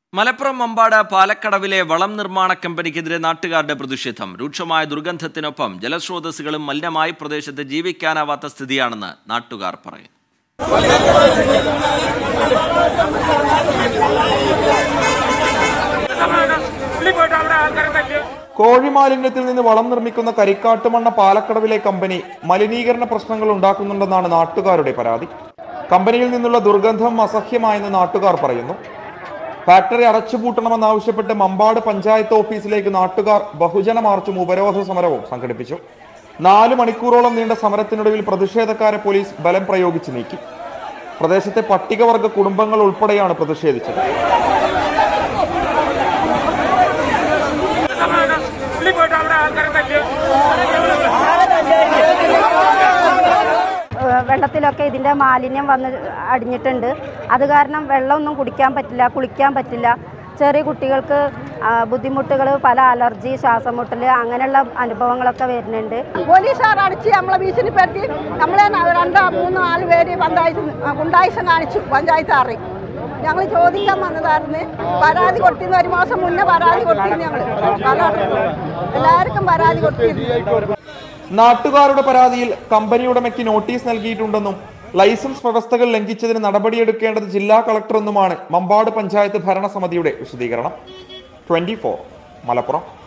മലപ്പുറം മമ്പാട് പാലക്കടവിലെ വളം നിർമ്മാണ കമ്പനിക്കെതിരെ നാട്ടുകാരുടെ പ്രതിഷേധം രൂക്ഷമായ ദുർഗന്ധത്തിനൊപ്പം ജലസ്രോതസ്സുകളും മലിനമായി പ്രദേശത്ത് ജീവിക്കാനാവാത്ത സ്ഥിതിയാണെന്ന് നാട്ടുകാർ പറയുന്നു കോഴിമാലിന്യത്തിൽ നിന്ന് വളം നിർമ്മിക്കുന്ന കരിക്കാട്ടുമണ്ണ പാലക്കടവിലെ കമ്പനി മലിനീകരണ പ്രശ്നങ്ങൾ ഉണ്ടാക്കുന്നുണ്ടെന്നാണ് നാട്ടുകാരുടെ പരാതി കമ്പനിയിൽ നിന്നുള്ള ദുർഗന്ധം അസഹ്യമായെന്ന് നാട്ടുകാർ പറയുന്നു ഫാക്ടറി അടച്ചുപൂട്ടണമെന്നാവശ്യപ്പെട്ട് മമ്പാട് പഞ്ചായത്ത് ഓഫീസിലേക്ക് നാട്ടുകാർ ബഹുജന മാർച്ചും ഉപരോധ സമരവും സംഘടിപ്പിച്ചു നാല് മണിക്കൂറോളം നീണ്ട സമരത്തിനൊടുവിൽ പ്രതിഷേധക്കാരെ പോലീസ് ബലം പ്രയോഗിച്ച് നീക്കി പ്രദേശത്തെ പട്ടികവർഗ കുടുംബങ്ങൾ ഉൾപ്പെടെയാണ് പ്രതിഷേധിച്ചത് ഏഹ് വെള്ളത്തിലൊക്കെ ഇതിൻ്റെ മാലിന്യം വന്ന് അടിഞ്ഞിട്ടുണ്ട് അത് കാരണം വെള്ളമൊന്നും കുടിക്കാൻ പറ്റില്ല കുളിക്കാൻ പറ്റില്ല ചെറിയ കുട്ടികൾക്ക് ബുദ്ധിമുട്ടുകൾ പല അലർജി ശ്വാസം മുട്ടൽ അങ്ങനെയുള്ള അനുഭവങ്ങളൊക്കെ വരുന്നുണ്ട് പോലീസുകാർ അടിച്ച് നമ്മളെ ഭീഷണിപ്പെടുത്തി നമ്മളെ ന- രണ്ടോ മൂന്നോ നാല് പേര് പഞ്ചായത്ത് ഗുണ്ടായുസം കാണിച്ചു പഞ്ചായത്ത് അറി ഞങ്ങൾ ചോദിക്കാൻ വന്നതായിരുന്നു പരാതി കൊടുത്തിരുന്നു ഒരു മാസം മുന്നേ പരാതി കൊടുത്തിരുന്നു ഞങ്ങൾ എല്ലാവർക്കും പരാതി കൊടുത്തിരുന്നു നാട്ടുകാരുടെ പരാതിയിൽ കമ്പനി ഉടമയ്ക്ക് നോട്ടീസ് നൽകിയിട്ടുണ്ടെന്നും ലൈസൻസ് വ്യവസ്ഥകൾ ലംഘിച്ചതിന് നടപടിയെടുക്കേണ്ടത് ജില്ലാ കളക്ടറെന്നുമാണ് മമ്പാട് പഞ്ചായത്ത് ഭരണസമിതിയുടെ വിശദീകരണം ട്വന്റി മലപ്പുറം